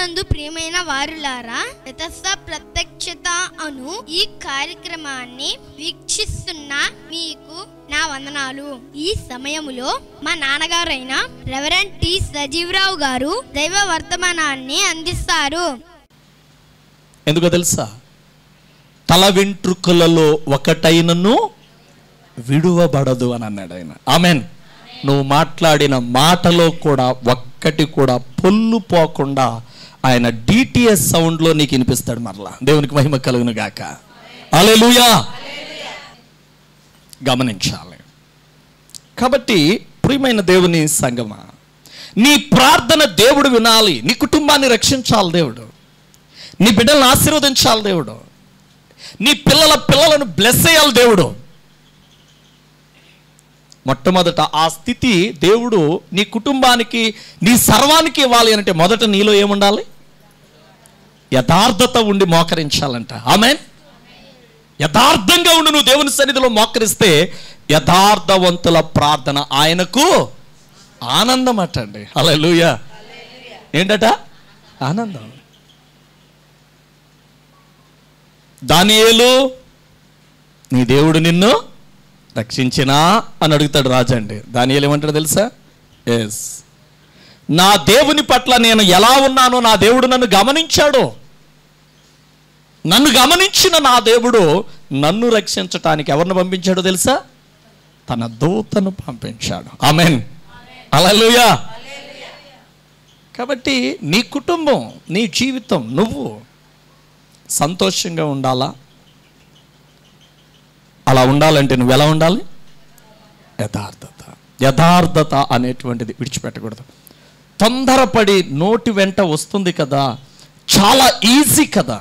నందు ప్రియమైన వారులారా యథస్థ ప్రత్యక్షత అను ఈ కార్యక్రమాన్ని వీక్షిస్తున్న మీకు నా వందనాలు ఈ సమయములో మా నాన్నగారైన రెవరెంట్ టి సజీవరావు గారు దైవ వర్తమానాన్ని అందిస్తారు ఎందుకో తెలుసా తల వెంట్రుకలలో ఒకటైనను విడువబడదు అని అన్నాడు ఆయన ఆమెన్ నువ్వు మాట్లాడిన మాటలో కూడా ఒక్కటి కూడా పొల్లు పోకుండా ఆయన డిటిఎస్ సౌండ్లో నీకు వినిపిస్తాడు మరలా దేవునికి మహిమ కలుగును గాక అలెలుయా గమనించాలి కాబట్టి ప్రియమైన దేవుని సంగమా నీ ప్రార్థన దేవుడు వినాలి నీ కుటుంబాన్ని రక్షించాలి దేవుడు నీ బిడ్డలను ఆశీర్వదించాలి దేవుడు నీ పిల్లల పిల్లలను బ్లెస్ చేయాలి దేవుడు మొట్టమొదట ఆ స్థితి దేవుడు నీ కుటుంబానికి నీ సర్వానికి ఇవ్వాలి అంటే మొదట నీలో ఏముండాలి యథార్థత ఉండి మోకరించాలంట ఆమె యథార్థంగా ఉండి నువ్వు దేవుని సన్నిధిలో మోకరిస్తే యథార్థవంతుల ప్రార్థన ఆయనకు ఆనందం అటండి అలా ఏంటట ఆనందం దానియేలు నీ దేవుడు నిన్ను రక్షించినా అని అడుగుతాడు రాజు అండి దానియేలు ఏమంటాడు తెలుసా ఎస్ నా దేవుని పట్ల నేను ఎలా ఉన్నానో నా దేవుడు నన్ను గమనించాడు నన్ను గమనించిన నా దేవుడు నన్ను రక్షించటానికి ఎవరిని పంపించాడో తెలుసా తన దూతను పంపించాడు ఆమెన్ అలలుయా కాబట్టి నీ కుటుంబం నీ జీవితం నువ్వు సంతోషంగా ఉండాలా అలా ఉండాలంటే నువ్వు ఎలా ఉండాలి యథార్థత యథార్థత అనేటువంటిది విడిచిపెట్టకూడదు తొందరపడి నోటి వెంట వస్తుంది కదా చాలా ఈజీ కదా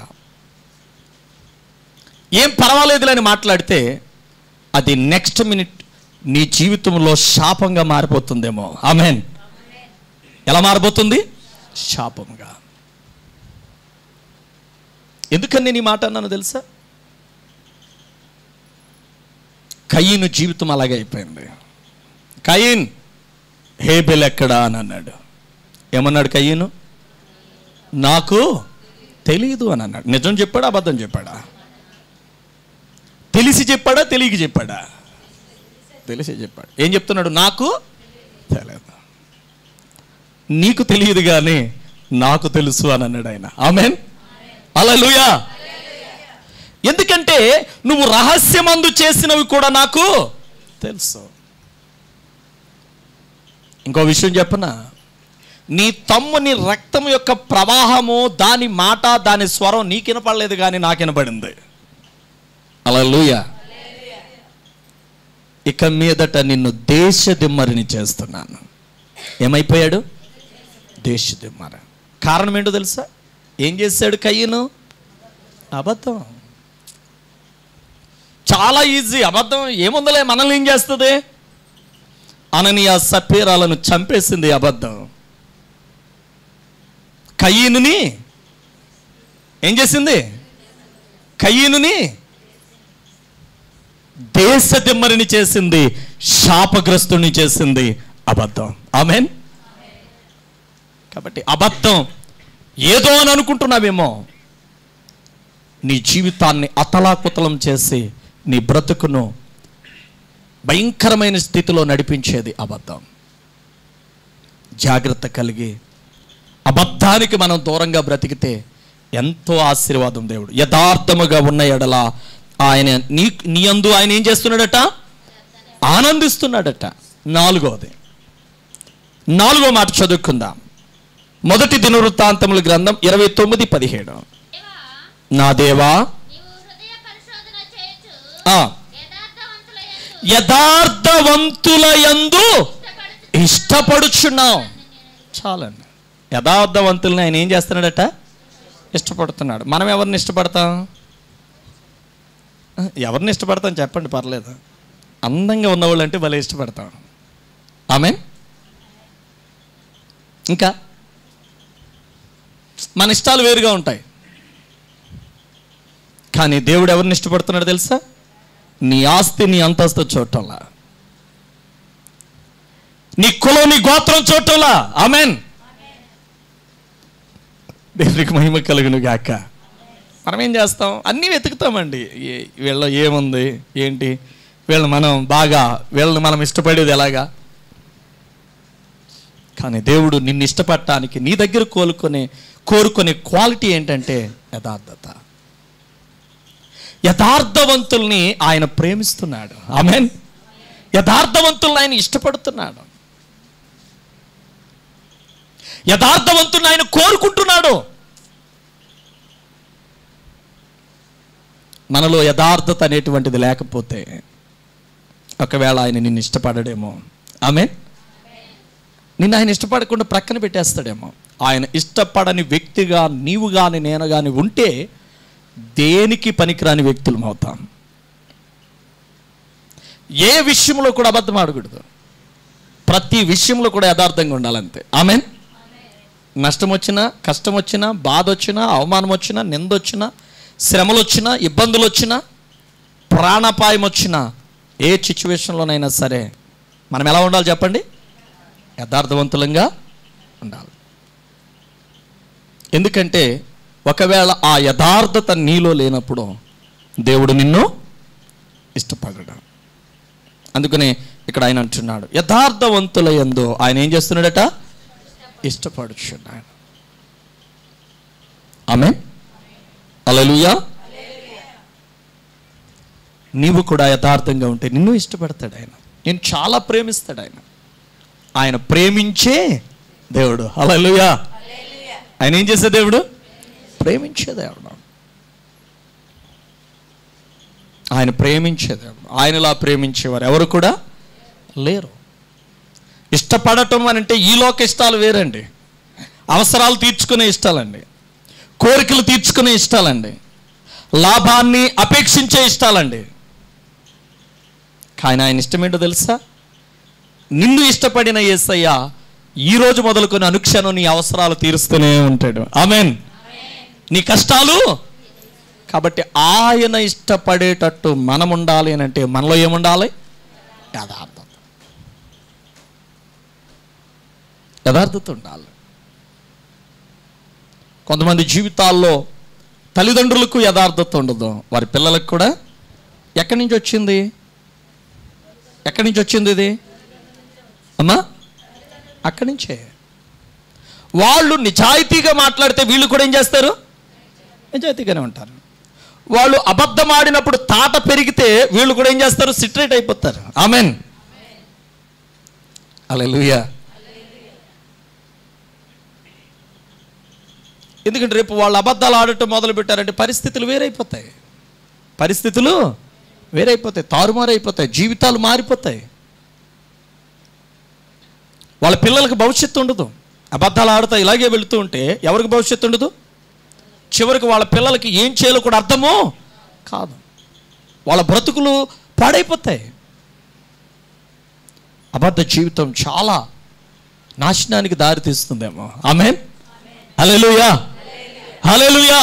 ఏం పర్వాలేదులని మాట్లాడితే అది నెక్స్ట్ మినిట్ నీ జీవితంలో శాపంగా మారిపోతుందేమో ఆమెన్ ఎలా మారిపోతుంది శాపంగా ఎందుకని నేను ఈ మాట అన్నాను తెలుసా కయ్యను జీవితం అలాగే అయిపోయింది కయ్యన్ హేబెల్ ఎక్కడా అని అన్నాడు ఏమన్నాడు కయ్యను నాకు తెలియదు అని అన్నాడు నిజం చెప్పాడా అబద్ధం చెప్పాడా తెలిసి చెప్పాడా తెలియక చెప్పాడా తెలిసి చెప్పాడు ఏం చెప్తున్నాడు నాకు తెలియదు నీకు తెలియదు కానీ నాకు తెలుసు అని అన్నాడు ఆయన ఆమెన్ అలా ఎందుకంటే నువ్వు రహస్యమందు చేసినవి కూడా నాకు తెలుసు ఇంకో విషయం చెప్పనా నీ తమ్ముని రక్తం యొక్క ప్రవాహము దాని మాట దాని స్వరం నీకు వినపడలేదు కానీ నాకు వినపడింది అలా ఇక మీదట నిన్ను దేశదిమ్మరిని చేస్తున్నాను ఏమైపోయాడు దేశదిమ్మర కారణం ఏంటో తెలుసా ఏం చేశాడు కయ్యను అబద్ధం చాలా ఈజీ అబద్ధం ఏముందలే మనల్ని ఏం చేస్తుంది అననీయ సపీరాలను చంపేసింది అబద్ధం కయ్యనుని ఏం చేసింది కయ్యనుని దేశ దిమ్మరిని చేసింది శాపగ్రస్తుని చేసింది అబద్ధం ఆమెన్ కాబట్టి అబద్ధం ఏదో అని అనుకుంటున్నావేమో నీ జీవితాన్ని అతలాకుతలం చేసి నీ బ్రతుకును భయంకరమైన స్థితిలో నడిపించేది అబద్ధం జాగ్రత్త కలిగి అబద్ధానికి మనం దూరంగా బ్రతికితే ఎంతో ఆశీర్వాదం దేవుడు యథార్థముగా ఉన్న ఎడల ఆయన నీ నీ అందు ఆయన ఏం చేస్తున్నాడట ఆనందిస్తున్నాడట నాలుగోది నాలుగో మాట చదువుకుందాం మొదటి దినవృత్తాంతముల గ్రంథం ఇరవై తొమ్మిది పదిహేడు నా దేవా నీవు హృదయ పరిశోధన చేయొచ్చు ఆ, యథార్థవంతుల యందు యథార్థవంతుల యందు ఇష్టపడుచు ఇష్టపడుచున్నాం చాలండి యథార్థవంతుల్ని ఆయన ఏం చేస్తున్నాడట ఇష్టపడుతున్నాడు మనం ఎవరిని ఇష్టపడతాం ఎవరిని ఇష్టపడతాం చెప్పండి పర్లేదు అందంగా ఉన్నవాళ్ళు అంటే భలే ఇష్టపడతాం ఆమె ఇంకా మన ఇష్టాలు వేరుగా ఉంటాయి కానీ దేవుడు ఎవరిని ఇష్టపడుతున్నాడు తెలుసా నీ ఆస్తి నీ అంతస్తు చూడటంలా నీ కులం నీ గోత్రం చూడటంలా ఆమెన్ దేవునికి మహిమ కలుగును గాక మనం ఏం చేస్తాం అన్నీ వెతుకుతామండి ఏ- వీళ్ళ ఏముంది ఏంటి వీళ్ళని మనం బాగా వీళ్ళని మనం ఇష్టపడేది ఎలాగా కానీ దేవుడు నిన్ను ఇష్టపడటానికి నీ దగ్గర కోలుకునే కోరుకునే క్వాలిటీ ఏంటంటే యథార్థత యథార్థవంతుల్ని ఆయన ప్రేమిస్తున్నాడు ఆమెన్ యథార్థవంతుల్ని ఆయన ఇష్టపడుతున్నాడు యథార్థవంతుల్ని ఆయన కోరుకుంటున్నాడు మనలో యథార్థత అనేటువంటిది లేకపోతే ఒకవేళ ఆయన నిన్ను ఇష్టపడడేమో ఆమె నిన్ను ఆయన ఇష్టపడకుండా ప్రక్కన పెట్టేస్తాడేమో ఆయన ఇష్టపడని వ్యక్తిగా నీవు కానీ నేను కానీ ఉంటే దేనికి పనికిరాని వ్యక్తులం అవుతాం ఏ విషయంలో కూడా అబద్ధం ఆడకూడదు ప్రతి విషయంలో కూడా యథార్థంగా ఉండాలంతే ఆమె నష్టం వచ్చినా కష్టం వచ్చినా బాధ వచ్చినా అవమానం వచ్చినా నింద వచ్చినా శ్రమలు వచ్చినా ఇబ్బందులు వచ్చినా ప్రాణాపాయం వచ్చినా ఏ సిచ్యువేషన్లోనైనా సరే మనం ఎలా ఉండాలి చెప్పండి యథార్థవంతులంగా ఉండాలి ఎందుకంటే ఒకవేళ ఆ యథార్థత నీలో లేనప్పుడు దేవుడు నిన్ను ఇష్టపడడు అందుకనే ఇక్కడ ఆయన అంటున్నాడు యథార్థవంతుల ఎందు ఆయన ఏం చేస్తున్నాడట ఇష్టపడుచున్నాడు ఆమె అలలుయా నీవు కూడా యథార్థంగా ఉంటే నిన్ను ఇష్టపడతాడు ఆయన నేను చాలా ప్రేమిస్తాడు ఆయన ఆయన ప్రేమించే దేవుడు అలలుయా ఆయన ఏం చేసే దేవుడు ప్రేమించే దేవుడు ఆయన ప్రేమించే దేవుడు ఆయనలా ప్రేమించేవారు ఎవరు కూడా లేరు ఇష్టపడటం అని అంటే ఈ లోక ఇష్టాలు వేరండి అవసరాలు తీర్చుకునే ఇష్టాలండి కోరికలు తీర్చుకునే ఇష్టాలండి లాభాన్ని అపేక్షించే ఇష్టాలండి కానీ ఆయన ఇష్టమేంటో తెలుసా నిన్ను ఇష్టపడిన యేసయ్య ఈ రోజు మొదలుకొని అనుక్షణం నీ అవసరాలు తీరుస్తూనే ఉంటాడు ఆమెన్ నీ కష్టాలు కాబట్టి ఆయన ఇష్టపడేటట్టు మనం ఉండాలి అని అంటే మనలో ఏముండాలి యథార్థత యథార్థత ఉండాలి కొంతమంది జీవితాల్లో తల్లిదండ్రులకు యథార్థత ఉండదు వారి పిల్లలకు కూడా ఎక్కడి నుంచి వచ్చింది ఎక్కడి నుంచి వచ్చింది ఇది అమ్మా అక్కడి నుంచే వాళ్ళు నిజాయితీగా మాట్లాడితే వీళ్ళు కూడా ఏం చేస్తారు నిజాయితీగానే ఉంటారు వాళ్ళు అబద్ధం ఆడినప్పుడు తాట పెరిగితే వీళ్ళు కూడా ఏం చేస్తారు సిట్రేట్ అయిపోతారు ఆమెన్ అలెలుయా ఎందుకంటే రేపు వాళ్ళు అబద్ధాలు ఆడటం మొదలు పెట్టారంటే పరిస్థితులు వేరైపోతాయి పరిస్థితులు వేరైపోతాయి తారుమారైపోతాయి జీవితాలు మారిపోతాయి వాళ్ళ పిల్లలకు భవిష్యత్తు ఉండదు అబద్ధాలు ఆడుతా ఇలాగే వెళుతూ ఉంటే ఎవరికి భవిష్యత్తు ఉండదు చివరికి వాళ్ళ పిల్లలకి ఏం చేయాలో కూడా అర్థమో కాదు వాళ్ళ బ్రతుకులు పాడైపోతాయి అబద్ధ జీవితం చాలా నాశనానికి దారి తీస్తుందేమో ఆమె హల్లెలూయా హల్లెలూయా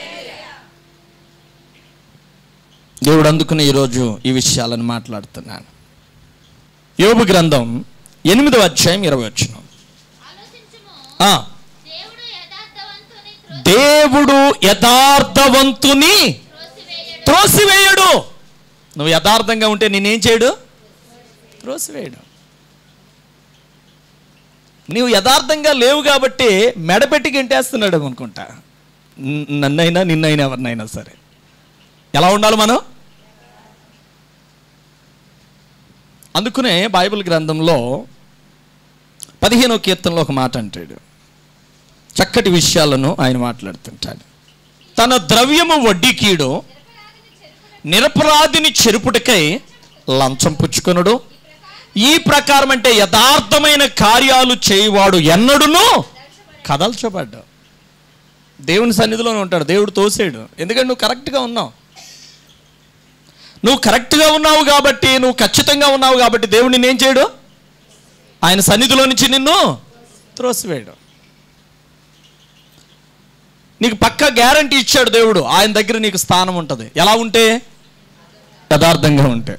దేవుడు అందుకుని ఈరోజు ఈ విషయాలను మాట్లాడుతున్నాను యోబు గ్రంథం ఎనిమిదవ అధ్యాయం ఇరవై వచ్చిన ఆలోచించుము దేవుడు యథార్థవంతుని త్రో- దేవుడు యథార్థవంతుని త్రోసివేయడు త్రోసివేయడు నువ్వు యథార్థంగా ఉంటే నేనేం చేయడు త్రోసివేయడు నీవు యథార్థంగా లేవు కాబట్టి మెడపెట్టి గెంటేస్తున్నాడు అనుకుంటా న- నన్నైనా నిన్నైనా ఎవరినైనా సరే ఎలా ఉండాలి మనం అందుకునే బైబిల్ గ్రంథంలో పదిహేనో కీర్తనలో ఒక మాట అంటాడు చక్కటి విషయాలను ఆయన మాట్లాడుతుంటాడు తన ద్రవ్యము వడ్డీకీడు నిరపరాధిని చెరుపుటకై లంచం పుచ్చుకొనుడు ఈ ప్రకారం అంటే యథార్థమైన కార్యాలు చేయవాడు ఎన్నడును కదల్చబడ్డా దేవుని సన్నిధిలోనే ఉంటాడు దేవుడు తోసేడు ఎందుకంటే నువ్వు కరెక్ట్గా ఉన్నావు నువ్వు కరెక్ట్గా ఉన్నావు కాబట్టి నువ్వు ఖచ్చితంగా ఉన్నావు కాబట్టి దేవుడు నిన్నేం చేయడు ఆయన సన్నిధిలో నుంచి నిన్ను త్రోసివేయడు నీకు పక్క గ్యారంటీ ఇచ్చాడు దేవుడు ఆయన దగ్గర నీకు స్థానం ఉంటుంది ఎలా ఉంటే యథార్థంగా ఉంటే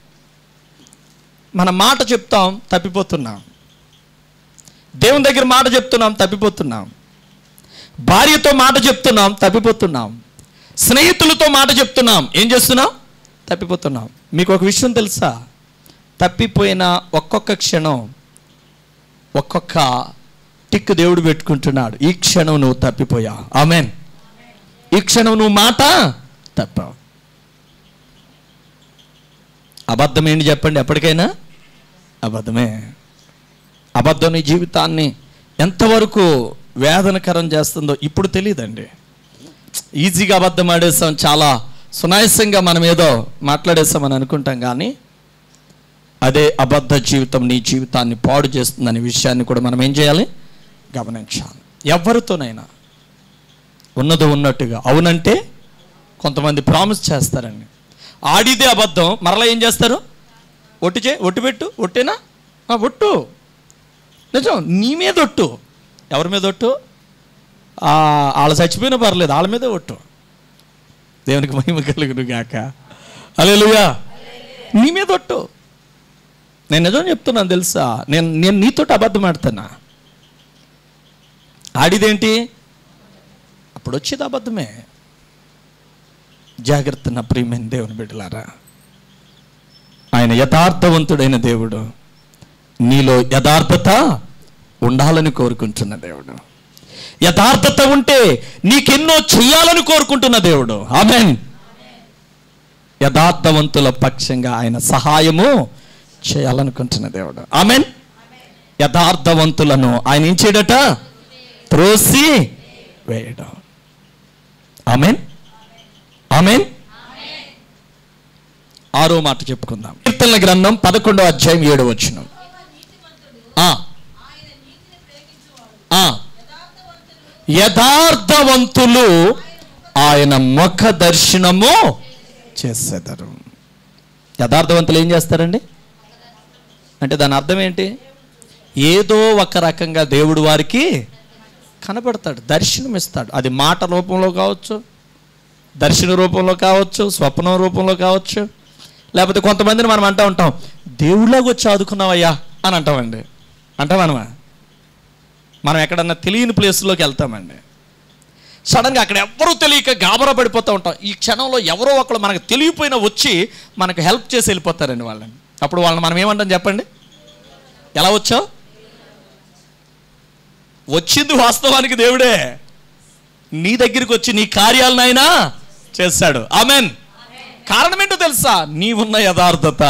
మన మాట చెప్తాం తప్పిపోతున్నాం దేవుని దగ్గర మాట చెప్తున్నాం తప్పిపోతున్నాం భార్యతో మాట చెప్తున్నాం తప్పిపోతున్నాం స్నేహితులతో మాట చెప్తున్నాం ఏం చేస్తున్నాం తప్పిపోతున్నాం మీకు ఒక విషయం తెలుసా తప్పిపోయిన ఒక్కొక్క క్షణం ఒక్కొక్క టిక్ దేవుడు పెట్టుకుంటున్నాడు ఈ క్షణం నువ్వు తప్పిపోయా ఆమెన్ ఈ క్షణం నువ్వు మాట తప్పావు అబద్ధం ఏంటి చెప్పండి ఎప్పటికైనా అబద్ధమే అబద్ధం నీ జీవితాన్ని ఎంతవరకు వేదనకరం చేస్తుందో ఇప్పుడు తెలియదండి ఈజీగా అబద్ధం ఆడేసాం చాలా సునాయాసంగా మనం ఏదో మాట్లాడేసామని అనుకుంటాం కానీ అదే అబద్ధ జీవితం నీ జీవితాన్ని పాడు చేస్తుందనే విషయాన్ని కూడా మనం ఏం చేయాలి గమనించాలి ఎవరితోనైనా ఉన్నది ఉన్నట్టుగా అవునంటే కొంతమంది ప్రామిస్ చేస్తారండి ఆడిదే అబద్ధం మరలా ఏం చేస్తారు ఒట్టు చే ఒట్టు పెట్టు ఒట్టేనా ఆ, ఒట్టు నిజం నీ మీద ఒట్టు ఎవరి మీద ఒట్టు ఆ, వాళ్ళు చచ్చిపోయినా పర్లేదు వాళ్ళ మీదే ఒట్టు దేవునికి మహిమ కలుగును గాక అలెలుయా నీ మీద ఒట్టు నేను నిజం చెప్తున్నాను తెలుసా నేను నేను నీతోటి అబద్ధం ఆడుతున్నా ఆడిదేంటి అప్పుడు వచ్చేది అబద్ధమే జాగ్రత్త నా ప్రియమైన దేవుని బిడ్డలారా ఆయన యథార్థవంతుడైన దేవుడు నీలో యథార్థత ఉండాలని కోరుకుంటున్న దేవుడు యథార్థత ఉంటే నీకెన్నో చెయ్యాలని కోరుకుంటున్న దేవుడు ఆమెన్ యథార్థవంతుల పక్షంగా ఆయన సహాయము చేయాలనుకుంటున్న దేవుడు ఆమెన్ యథార్థవంతులను ఆయన ఏం చేయడట త్రోసి వేయడం ఆమెన్ ఆమెన్ ఆరో మాట చెప్పుకుందాం కీర్తనల గ్రంథం పదకొండో అధ్యాయం ఏడో వచ్చిన యథార్థవంతులు ఆయన ముఖ దర్శనము చేసేదారు యథార్థవంతులు ఏం చేస్తారండి అంటే దాని అర్థం ఏంటి ఏదో ఒక రకంగా దేవుడు వారికి కనబడతాడు దర్శనం ఇస్తాడు అది మాట రూపంలో కావచ్చు దర్శన రూపంలో కావచ్చు స్వప్నం రూపంలో కావచ్చు లేకపోతే కొంతమందిని మనం అంటూ ఉంటాం దేవుళ్ళగా వచ్చి ఆదుకున్నావయ్యా అని అంటామండి అంటామనమా మనం ఎక్కడన్నా తెలియని ప్లేస్లోకి వెళ్తామండి సడన్గా అక్కడ ఎవరూ తెలియక గాబరా పడిపోతూ ఉంటాం ఈ క్షణంలో ఎవరో ఒకరు మనకు తెలియపోయినా వచ్చి మనకు హెల్ప్ చేసి వెళ్ళిపోతారండి వాళ్ళని అప్పుడు వాళ్ళని మనం ఏమంటాం చెప్పండి ఎలా వచ్చావు వచ్చింది వాస్తవానికి దేవుడే నీ దగ్గరికి వచ్చి నీ కార్యాలనైనా చేశాడు ఆమెన్ కారణం ఏంటో తెలుసా నీవున్న యథార్థత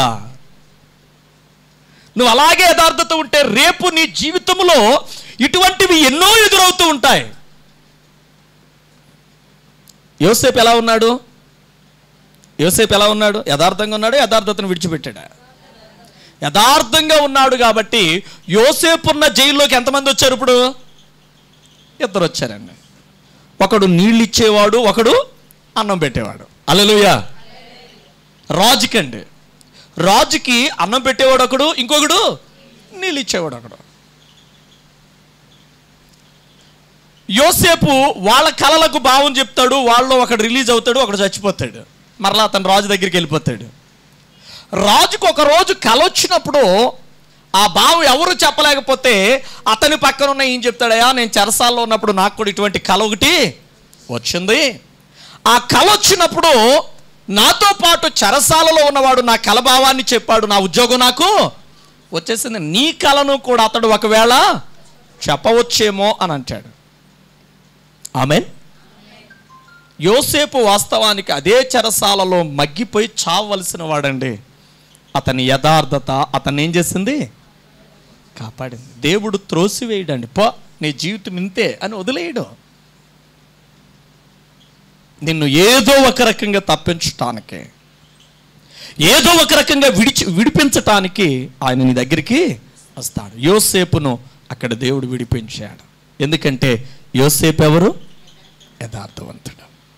నువ్వు అలాగే యథార్థత ఉంటే రేపు నీ జీవితంలో ఇటువంటివి ఎన్నో ఎదురవుతూ ఉంటాయి యోసేపు ఎలా ఉన్నాడు యోసేపు ఎలా ఉన్నాడు యథార్థంగా ఉన్నాడు యథార్థతను విడిచిపెట్టాడు యథార్థంగా ఉన్నాడు కాబట్టి యోసేపు ఉన్న జైల్లోకి ఎంతమంది వచ్చారు ఇప్పుడు ఇద్దరు వచ్చారండి ఒకడు నీళ్ళు ఇచ్చేవాడు ఒకడు అన్నం పెట్టేవాడు అలలుయా రాజుకండి రాజుకి అన్నం పెట్టేవాడు ఒకడు ఇంకొకడు నీళ్ళు ఇచ్చేవాడు ఒకడు యోసేపు వాళ్ళ కళలకు భావం చెప్తాడు వాళ్ళు ఒకడు రిలీజ్ అవుతాడు ఒకడు చచ్చిపోతాడు మరలా అతను రాజు దగ్గరికి వెళ్ళిపోతాడు రాజుకు ఒక రోజు కల వచ్చినప్పుడు ఆ భావం ఎవరు చెప్పలేకపోతే అతని పక్కన ఉన్న ఏం చెప్తాడయా నేను చెరసాల్లో ఉన్నప్పుడు నాకు కూడా ఇటువంటి కల ఒకటి వచ్చింది ఆ కల వచ్చినప్పుడు నాతో పాటు చెరసాలలో ఉన్నవాడు నా కల భావాన్ని చెప్పాడు నా ఉద్యోగం నాకు వచ్చేసింది నీ కలను కూడా అతడు ఒకవేళ చెప్పవచ్చేమో అని అంటాడు ఆమెన్ యోసేపు వాస్తవానికి అదే చెరసాలలో మగ్గిపోయి చావవలసిన వాడండి అతని యథార్థత అతన్ని ఏం చేసింది కాపాడింది దేవుడు త్రోసివేయడండి పో నీ జీవితం ఇంతే అని వదిలేయడం నిన్ను ఏదో ఒక రకంగా తప్పించటానికి ఏదో ఒక రకంగా విడిచి విడిపించటానికి ఆయన నీ దగ్గరికి వస్తాడు యోసేపును అక్కడ దేవుడు విడిపించాడు ఎందుకంటే యోసేపు ఎవరు యథార్థవంతుడు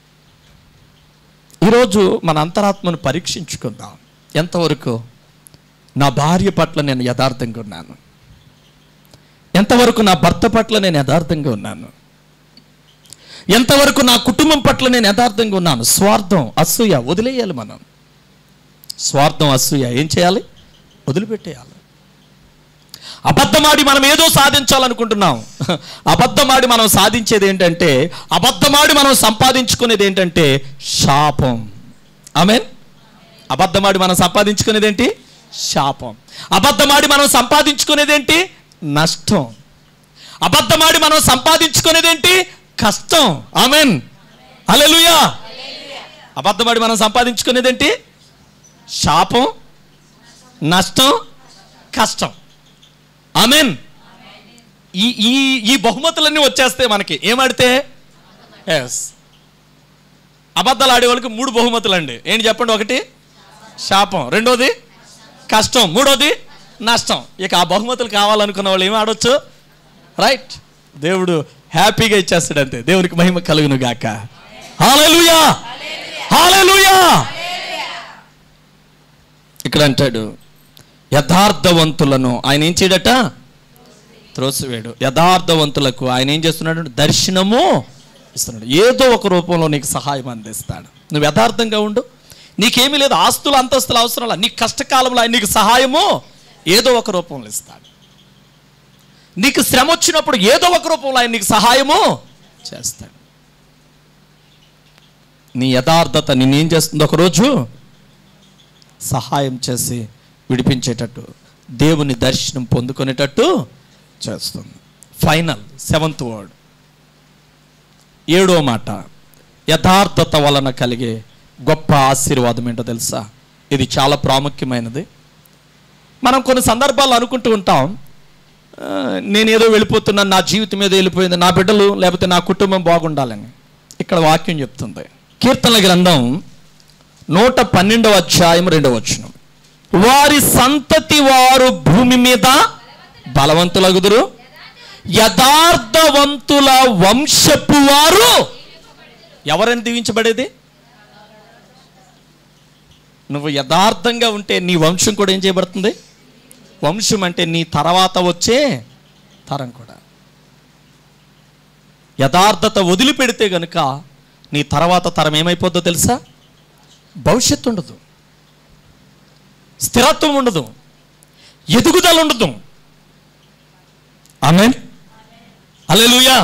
ఈరోజు మన అంతరాత్మను పరీక్షించుకుందాం ఎంతవరకు నా భార్య పట్ల నేను యథార్థంగా ఉన్నాను ఎంతవరకు నా భర్త పట్ల నేను యథార్థంగా ఉన్నాను ఎంతవరకు నా కుటుంబం పట్ల నేను యథార్థంగా ఉన్నాను స్వార్థం అసూయ వదిలేయాలి మనం స్వార్థం అసూయ ఏం చేయాలి వదిలిపెట్టేయాలి అబద్ధమాడి మనం ఏదో సాధించాలనుకుంటున్నాం అబద్ధమాడి మనం సాధించేది ఏంటంటే అబద్ధమాడి మనం సంపాదించుకునేది ఏంటంటే శాపం ఆమెన్ అబద్ధమాడి మనం సంపాదించుకునేది ఏంటి శాపం అబద్ధమాడి మనం సంపాదించుకునేది ఏంటి నష్టం అబద్ధమాడి మనం సంపాదించుకునేది ఏంటి కష్టం ఆమెన్ అలెలుయా అబద్ధమాడి మనం సంపాదించుకునేది ఏంటి శాపం నష్టం కష్టం ఆమెన్ ఈ ఈ ఈ బహుమతులన్నీ వచ్చేస్తాయి మనకి ఏమాడితే ఎస్ అబద్ధాలు ఆడే వాళ్ళకి మూడు బహుమతులు అండి ఏంటి చెప్పండి ఒకటి శాపం రెండోది కష్టం మూడోది నష్టం ఇక ఆ బహుమతులు కావాలనుకున్న వాళ్ళు ఏమి ఆడొచ్చు రైట్ దేవుడు హ్యాపీగా ఇచ్చేస్తాడు అంతే దేవునికి మహిమ కలుగును గాక హాలూయా హాలూయా ఇక్కడ అంటాడు యథార్థవంతులను ఆయన ఏం చేయడట త్రోసివేడు యథార్థవంతులకు ఆయన ఏం చేస్తున్నాడు దర్శనము ఇస్తున్నాడు ఏదో ఒక రూపంలో నీకు సహాయం అందిస్తాడు నువ్వు యథార్థంగా ఉండు నీకేమీ లేదు ఆస్తులు అంతస్తులు అవసరం లేదు నీ కష్టకాలంలో ఆయన నీకు సహాయము ఏదో ఒక రూపంలో ఇస్తాడు నీకు శ్రమ వచ్చినప్పుడు ఏదో ఒక రూపంలో ఆయన నీకు సహాయము చేస్తాడు నీ యథార్థత నేనేం చేస్తుంది ఒకరోజు సహాయం చేసి విడిపించేటట్టు దేవుని దర్శనం పొందుకునేటట్టు చేస్తుంది ఫైనల్ సెవెంత్ వర్డ్ ఏడో మాట యథార్థత వలన కలిగే గొప్ప ఆశీర్వాదం ఏంటో తెలుసా ఇది చాలా ప్రాముఖ్యమైనది మనం కొన్ని సందర్భాల్లో అనుకుంటూ ఉంటాం "ఆ, నేనేదో వెళ్ళిపోతున్నాను నా జీవితం ఏదో వెళ్ళిపోయింది నా బిడ్డలు లేకపోతే నా కుటుంబం బాగుండాలని ఇక్కడ వాక్యం చెప్తుంది కీర్తనల గ్రంథం నూట పన్నెండవ అధ్యాయం రెండవ వచనం వారి సంతతి వారు భూమి మీద బలవంతులగుదురు యథార్థవంతుల వంశపు వారు ఎవరని దీవించబడేది నువ్వు యథార్థంగా ఉంటే నీ వంశం కూడా ఏం చేయబడుతుంది వంశం అంటే నీ తర్వాత వచ్చే తరం కూడా యథార్థత వదిలిపెడితే గనుక నీ తర్వాత తరం ఏమైపోద్దో తెలుసా భవిష్యత్తు ఉండదు స్థిరత్వం ఉండదు ఎదుగుదల ఉండదు ఆమె అలెలుయా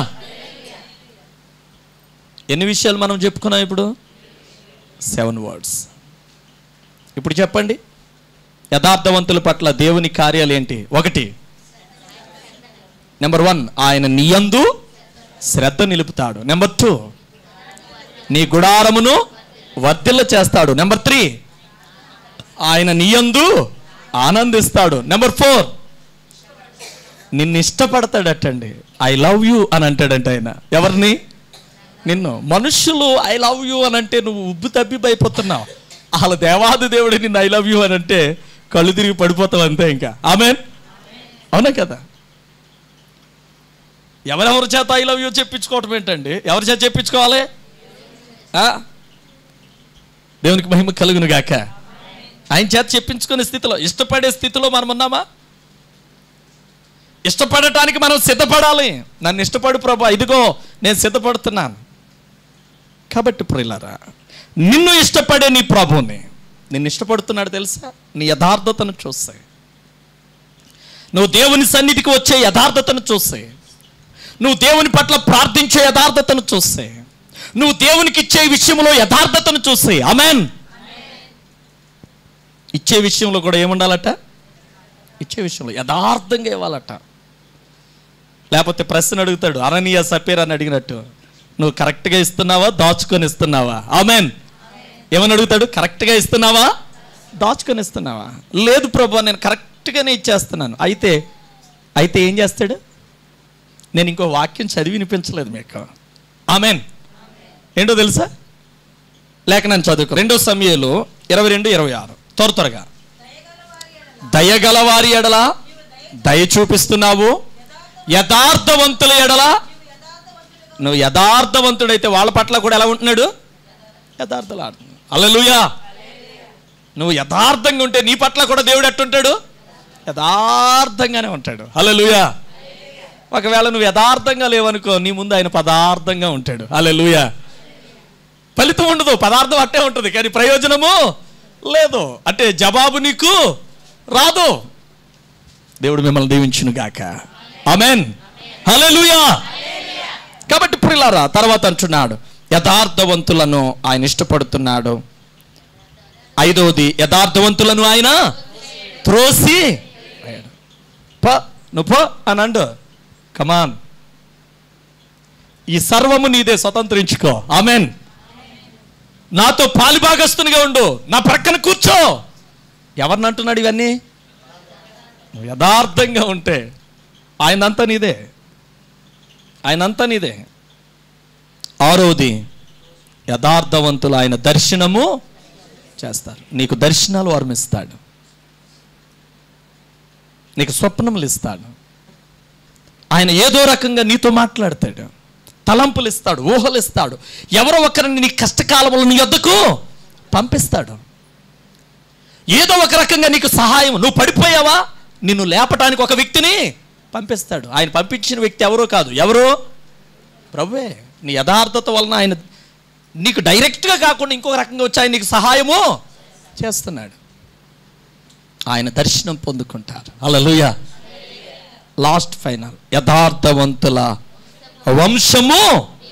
ఎన్ని విషయాలు మనం చెప్పుకున్నాం ఇప్పుడు సెవెన్ వర్డ్స్ ఇప్పుడు చెప్పండి యథార్థవంతుల పట్ల దేవుని కార్యాలు ఏంటి ఒకటి నెంబర్ వన్ ఆయన నియందు శ్రద్ధ నిలుపుతాడు నెంబర్ టూ నీ గుడారమును వర్ధిల్ల చేస్తాడు నెంబర్ త్రీ ఆయన నియందు ఆనందిస్తాడు నెంబర్ ఫోర్ నిన్ను ఇష్టపడతాడటండి ఐ లవ్ యూ అని అంటాడంట ఆయన ఎవరిని నిన్ను మనుషులు ఐ లవ్ యూ అని అంటే నువ్వు ఉబ్బు తబ్బిబ్బైపోతున్నావు వాళ్ళ దేవాది దేవుడు నిన్ను ఐ లవ్ యూ అని అంటే కళ్ళు తిరిగి పడిపోతావు అంతే ఇంకా ఆమెన్ అవునా కదా ఎవరెవరి చేత ఐ లవ్ యూ చెప్పించుకోవటం ఏంటండి ఎవరి చేత చెప్పించుకోవాలి ఆ? దేవునికి మహిమ కలుగును గాక ఆయన చేత చెప్పించుకునే స్థితిలో ఇష్టపడే స్థితిలో మనం ఉన్నామా ఇష్టపడటానికి మనం సిద్ధపడాలి నన్ను ఇష్టపడు ప్రభా ఇదిగో నేను సిద్ధపడుతున్నాను కాబట్టి ప్రియులారా నిన్ను ఇష్టపడే నీ ప్రభుని నిన్ను ఇష్టపడుతున్నాడు తెలుసా నీ యథార్థతను చూస్తే నువ్వు దేవుని సన్నిధికి వచ్చే యథార్థతను చూస్తే నువ్వు దేవుని పట్ల ప్రార్థించే యథార్థతను చూస్తే నువ్వు దేవునికి ఇచ్చే విషయంలో యథార్థతను చూస్తే అమెన్ ఇచ్చే విషయంలో కూడా ఏముండాలట ఇచ్చే విషయంలో యథార్థంగా ఇవ్వాలట లేకపోతే ప్రశ్న అడుగుతాడు అననీయ సపేర్ అని అడిగినట్టు నువ్వు కరెక్ట్గా ఇస్తున్నావా దాచుకొని ఇస్తున్నావా ఆమెన్ ఏమని అడుగుతాడు కరెక్ట్గా ఇస్తున్నావా దాచుకొని ఇస్తున్నావా లేదు ప్రభు నేను కరెక్ట్గానే ఇచ్చేస్తున్నాను అయితే అయితే ఏం చేస్తాడు నేను ఇంకో వాక్యం చదివి వినిపించలేదు మీకు ఆమెన్ ఏంటో తెలుసా లేక నేను చదువుకో రెండో సమయంలో ఇరవై రెండు ఇరవై ఆరు త్వర త్వరగా దయగల వారి ఎడల దయ చూపిస్తున్నావు యథార్థవంతుల ఎడల నువ్వు యథార్థవంతుడైతే వాళ్ళ పట్ల కూడా ఎలా ఉంటున్నాడు యథార్థలు ఆడుతున్నాడు అల్లలుయా నువ్వు యథార్థంగా ఉంటే నీ పట్ల కూడా దేవుడు ఎట్టుంటాడు యథార్థంగానే ఉంటాడు హల్లెలూయా ఒకవేళ నువ్వు యథార్థంగా లేవనుకో నీ ముందు ఆయన పదార్థంగా ఉంటాడు హల్లెలూయా ఫలితం ఉండదు పదార్థం అట్టే ఉంటుంది కానీ ప్రయోజనము లేదు అంటే జవాబు నీకు రాదు దేవుడు మిమ్మల్ని దీవించును గాక ఆమెన్ హల్లెలూయా కాబట్టి ప్రిలారా తర్వాత అంటున్నాడు యథార్థవంతులను ఆయన ఇష్టపడుతున్నాడు ఐదవది యథార్థవంతులను ఆయన త్రోసి వేయడు. పో నువ్వు పో అని అండు కమాన్ ఈ సర్వము నీదే స్వతంత్రించుకో ఆమెన్ నాతో పాలిభాగస్తునిగా ఉండు నా ప్రక్కన కూర్చో ఎవరిని అంటున్నాడు ఇవన్నీ నువ్వు యథార్థంగా ఉంటే ఆయనంతా నీదే ఆయనంతా నీదే ఆరోది యథార్థవంతులు ఆయన దర్శనము చేస్తారు నీకు దర్శనాలు వర్మిస్తాడు నీకు స్వప్నములు ఇస్తాడు ఆయన ఏదో రకంగా నీతో మాట్లాడతాడు తలంపులు ఇస్తాడు ఊహలు ఇస్తాడు ఎవరో ఒకరిని నీ కష్టకాలంలో నీ వద్దకు పంపిస్తాడు ఏదో ఒక రకంగా నీకు సహాయం నువ్వు పడిపోయావా నిన్ను లేపటానికి ఒక వ్యక్తిని పంపిస్తాడు ఆయన పంపించిన వ్యక్తి ఎవరో కాదు ఎవరు ప్రభువే నీ యథార్థత వలన ఆయన నీకు డైరెక్ట్గా కాకుండా ఇంకొక రకంగా వచ్చి ఆయన నీకు సహాయము చేస్తున్నాడు ఆయన దర్శనం పొందుకుంటారు అలలుయ లాస్ట్ ఫైనల్ యథార్థవంతుల వంశము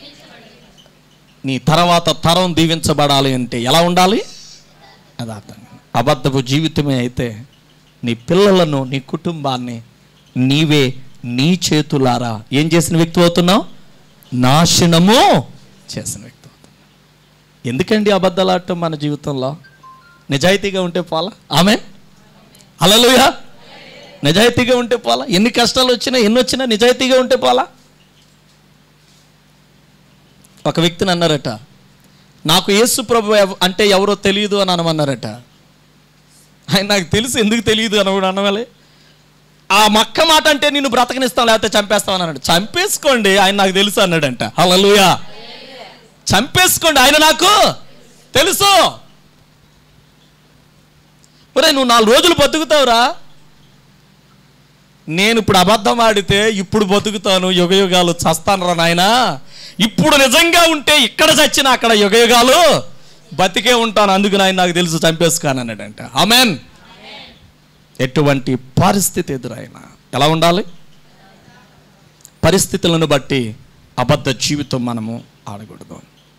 నీ తర్వాత తరం దీవించబడాలి అంటే ఎలా ఉండాలి యథార్థంగా అబద్ధపు జీవితమే అయితే నీ పిల్లలను నీ కుటుంబాన్ని నీవే నీ చేతులారా ఏం చేసిన వ్యక్తి అవుతున్నావు నాశనము చేసిన వ్యక్తి అవుతున్నావు ఎందుకండి అబద్ధాలు ఆడటం మన జీవితంలో నిజాయితీగా ఉంటే పోలా ఆమె అలలుయా నిజాయితీగా ఉంటే పోలా ఎన్ని కష్టాలు వచ్చినా ఎన్ని వచ్చినా నిజాయితీగా ఉంటే పోలా ఒక వ్యక్తిని అన్నారట నాకు యేసు ప్రభు ఎవ- అంటే ఎవరో తెలియదు అని అనమన్నారట ఆయన నాకు తెలుసు ఎందుకు తెలియదు అని కూడా అనవాలి ఆ మక్క మాట అంటే నిన్ను బ్రతకనిస్తాం లేకపోతే చంపేస్తాం అని అన్నాడు చంపేసుకోండి ఆయన నాకు తెలుసు అన్నాడంట హల్లెలూయా చంపేసుకోండి ఆయన నాకు తెలుసు ఒరే నువ్వు నాలుగు రోజులు బతుకుతావురా నేను ఇప్పుడు అబద్ధం ఆడితే ఇప్పుడు బతుకుతాను యుగ యుగాలు చస్తాను రా నాయనా ఇప్పుడు నిజంగా ఉంటే ఇక్కడ చచ్చిన అక్కడ యుగ యుగాలు బతికే ఉంటాను అందుకు నాయన నాకు తెలుసు చంపేసుకోను అన్నాడంట ఆమెన్ ఎటువంటి పరిస్థితి ఎదురైన ఎలా ఉండాలి పరిస్థితులను బట్టి అబద్ధ జీవితం మనము ఆడకూడదు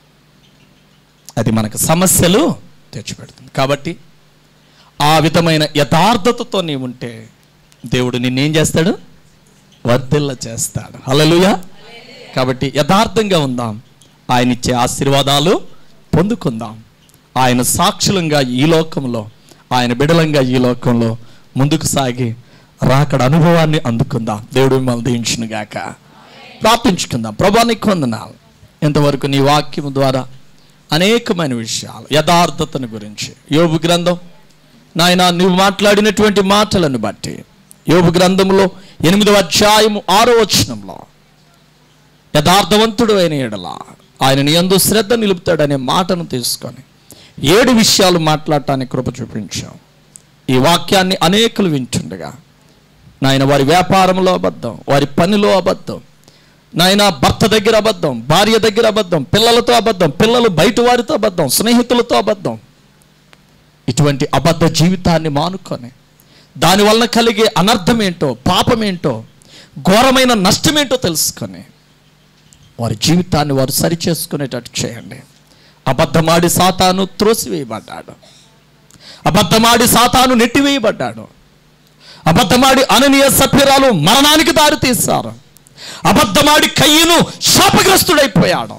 అది మనకు సమస్యలు తెచ్చిపెడుతుంది కాబట్టి ఆ విధమైన యథార్థతతో నీవు ఉంటే దేవుడు నిన్నేం చేస్తాడు వర్ధిల్ల చేస్తాడు హల్లెలూయా కాబట్టి యథార్థంగా ఉందాం ఆయన ఇచ్చే ఆశీర్వాదాలు పొందుకుందాం ఆయన సాక్షులంగా ఈ లోకంలో ఆయన బిడలంగా ఈ లోకంలో ముందుకు సాగి రాకడ అనుభవాన్ని అందుకుందాం దేవుడు మిమ్మల్ని దీవించును గాక ప్రార్థించుకుందాం ప్రభానికి వందనాలు ఇంతవరకు నీ వాక్యం ద్వారా అనేకమైన విషయాలు యథార్థతను గురించి యోబు గ్రంథం నాయన నువ్వు మాట్లాడినటువంటి మాటలను బట్టి యోబు గ్రంథంలో ఎనిమిదవ అధ్యాయము ఆరో వచనంలో యథార్థవంతుడు అయిన ఎడల ఆయన నీ యందు శ్రద్ధ నిలుపుతాడనే మాటను తీసుకొని ఏడు విషయాలు మాట్లాడటానికి కృప చూపించాం ఈ వాక్యాన్ని అనేకులు వింటుండగా నాయన వారి వ్యాపారంలో అబద్ధం వారి పనిలో అబద్ధం నాయన భర్త దగ్గర అబద్ధం భార్య దగ్గర అబద్ధం పిల్లలతో అబద్ధం పిల్లలు బయట వారితో అబద్ధం స్నేహితులతో అబద్ధం ఇటువంటి అబద్ధ జీవితాన్ని మానుకొని దాని వలన కలిగే అనర్థం ఏంటో పాపమేంటో ఘోరమైన నష్టమేంటో తెలుసుకొని వారి జీవితాన్ని వారు సరిచేసుకునేటట్టు చేయండి అబద్ధమాడి సాతాను త్రోసివేయబడ్డాడు అబద్ధమాడి సాతాను నెట్టివేయబడ్డాడు అబద్ధమాడి అననీయ సభ్యురాలు మరణానికి దారి తీశారు అబద్ధమాడి కయ్యను శాపగ్రస్తుడైపోయాడు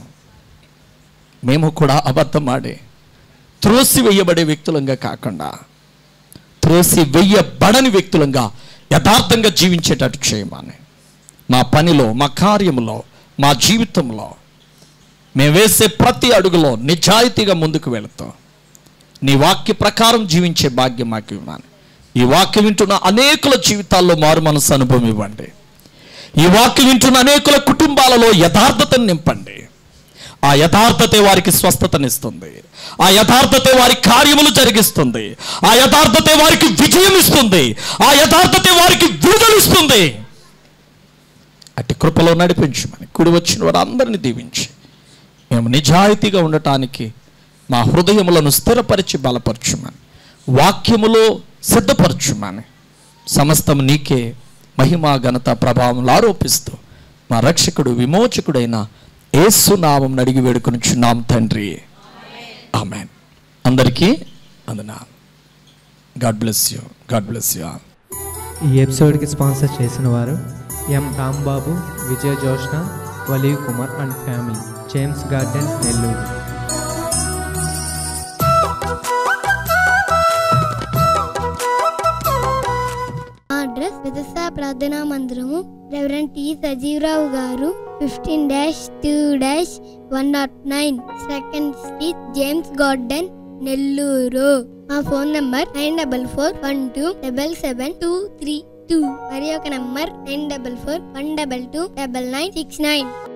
మేము కూడా అబద్ధమాడి త్రోసి వేయబడే వ్యక్తులంగా కాకుండా త్రోసి వెయ్యబడని వ్యక్తులంగా యథార్థంగా జీవించేటట్టు చేయమని మా పనిలో మా కార్యములో మా జీవితంలో మేము వేసే ప్రతి అడుగులో నిజాయితీగా ముందుకు వెళుతాం నీ వాక్య ప్రకారం జీవించే భాగ్యం మాకు ఇవ్వమని ఈ వాక్యం వింటున్న అనేకుల జీవితాల్లో మారు మనసు అనుభవం ఇవ్వండి ఈ వాక్యం వింటున్న అనేకుల కుటుంబాలలో యథార్థతను నింపండి ఆ యథార్థతే వారికి స్వస్థతనిస్తుంది ఆ యథార్థతే వారి కార్యములు జరిగిస్తుంది ఆ యథార్థతే వారికి విజయం ఇస్తుంది ఆ యథార్థతే వారికి విడుదలిస్తుంది అట్టి కృపలో నడిపించమని కుడి వచ్చిన వారు అందరిని దీవించి మేము నిజాయితీగా ఉండటానికి మా హృదయములను స్థిరపరిచి బలపరచుమని వాక్యములో సిద్ధపరచుమని సమస్తం నీకే మహిమ ఘనత ప్రభావం ఆరోపిస్తూ మా రక్షకుడు విమోచకుడైన ఏసునామం అడిగి వేడుకొనిచున్నాం తండ్రి ఆమెన్ అందరికీ అందునా God bless you God bless you ఈ ఎపిసోడ్కి స్పాన్సర్ చేసిన వారు ఎం రాంబాబు విజయ జోష్న వలీవ్ Kumar and family James garden Nellore మా అడ్రస్ విదసా ప్రార్థనా మందిరము రెవరెంట్ టి సజీవరావు గారు fifteen dash two dash one nought nine second street James garden Nellore మా phone number nine double four one two double seven two three two మరి ఒక number nine double four one double two double nine six nine